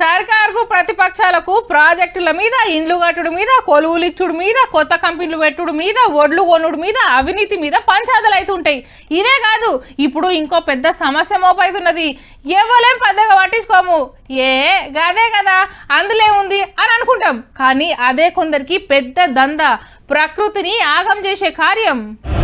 సర్కారుకు ప్రతిపక్షాలకు ప్రాజెక్టుల మీద ఇండ్లు కట్టుడు మీద కొలువులు ఇచ్చుడు మీద కొత్త కంపెనీలు పెట్టుడు మీద ఒడ్లు కొనుడు మీద అవినీతి మీద పంచాదలు అవుతుంటాయి ఇవే కాదు ఇప్పుడు ఇంకో పెద్ద సమస్య మోపైతున్నది ఎవలేం పెద్దగా పట్టించుకోము ఏ గదే కదా అందులో ఉంది అని అనుకుంటాం కానీ అదే కొందరికి పెద్ద దంద ప్రకృతిని ఆగం చేసే కార్యం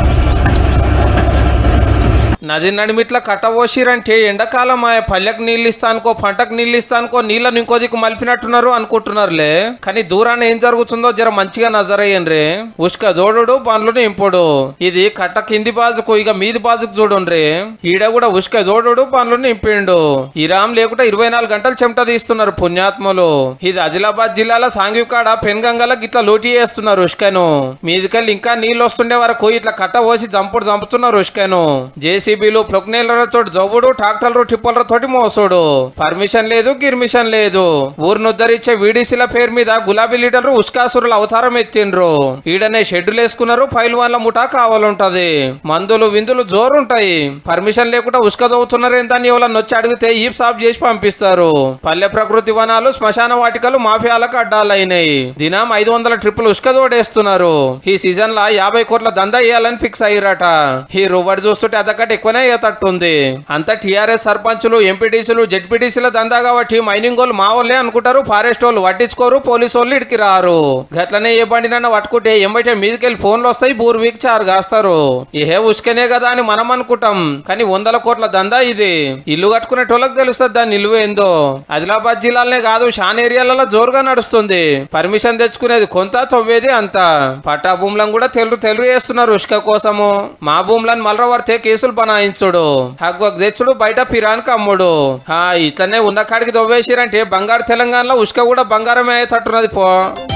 నది నడిమిట్ల కట్టబోసిరంటే ఎండాకాలం ఆ పల్లెకు నీళ్ళు ఇస్తానుకో పంటకు నీళ్ళు ఇస్తానుకో నీళ్ళని ఇంకో దిక్కు మలిపినట్టున్నారు అనుకుంటున్నారులే కానీ దూరాన ఏం జరుగుతుందో జర మంచిగా నజరయ్యండ్రి ఉష్క జోడు పండ్లు నింపుడు ఇది కట్ట కింది బాజుకు ఇక మీది బాజుకు చూడండి ఈడ కూడా ఉష్క జోడు పండ్లు నింపిండు ఇరామ్ లేకుండా ఇరవై నాలుగు గంటలు చెమట తీస్తున్నారు పుణ్యాత్మలు ఇది ఆదిలాబాద్ జిల్లాలో సాంఘికాడ పెన్గంగల గిట్లా లోటీ చేస్తున్నారు ఉష్కను మీదికెళ్ళి ఇంకా నీళ్ళు వస్తుండే వరకు ఇట్లా కట్ట పోసి జంపుడు చంపుతున్నారు ఉష్కను జేసీబీలు ప్రొక్నేలతో జబ్బుడు ట్రాక్టర్లు టిప్పర్లతోటి మోసుడు పర్మిషన్ లేదు గిర్మిషన్ లేదు ఊరిని ఉద్ధరించే వీడీసీల పేరు మీద గులాబీ లీడర్లు ఉష్కాసురుల అవతారం ఎత్తిండ్రు ఈడనే షెడ్యూల్ వేసుకున్నారు ఫైల్ వాళ్ళ ముఠా కావాలంటది మందులు విందులు జోరుంటాయి పర్మిషన్ లేకుండా ఉష్క దవ్వుతున్నారు ఏందని ఎవరన్నా వచ్చి అడిగితే ఈప్ సాఫ్ చేసి పంపిస్తారు పల్లె ప్రకృతి వనాలు శ్మశాన వాటికలు మాఫియాలకు అడ్డాలైనాయి దినం ఐదు వందల ట్రిప్పులు ఉష్క తోడేస్తున్నారు ఈ సీజన్ లా యాభై కోట్ల దందా వేయాలని ఫిక్స్ అయ్యారట ఈ రువ్వడి చూస్తుంటే అదొకటి ఎక్కువనే అయ్యేటట్టుంది అంతా టీఆర్ఎస్ సర్పంచులు ఎంపీటీసీలు జెడ్పీటీసీల దందా కాబట్టి మైనింగ్ వాళ్ళు మా వాళ్ళే అనుకుంటారు ఫారెస్ట్ వాళ్ళు పట్టించుకోరు పోలీసు వాళ్ళు ఇడికి రారు గట్లనే ఏ బండినన్నా పట్టుకుంటే ఎంబటే మీదకెళ్ళి ఫోన్లు వస్తాయి బూరు వీక్ చారు కాస్తారు ఏ ఉసుకనే కదా అని మనం అనుకుంటాం కానీ వందల కోట్ల దందా ఇది ఇల్లు కట్టుకునేటోళ్ళకి తెలుస్తుంది దాని నిలువ ఏందో ఆదిలాబాద్ జిల్లాలనే కాదు షాన్ ఏరియాలలో జోరుగా నడుస్తుంది పర్మిషన్ తెచ్చుకునేది కొంత తవ్వేది అంత పట్టా భూములను కూడా తెలుగు తెలుగు చేస్తున్నారు ఉష్క కోసము మా భూములను మలరవర్తే కేసులు బనాయించుడు హగ్వక్ తెచ్చుడు బయట పిరానికి అమ్ముడు హా ఇట్లనే ఉన్న కాడికి దొవ్వేసిరంటే బంగారు తెలంగాణలో ఉష్క కూడా బంగారమే అయ్యేటట్టున్నది పో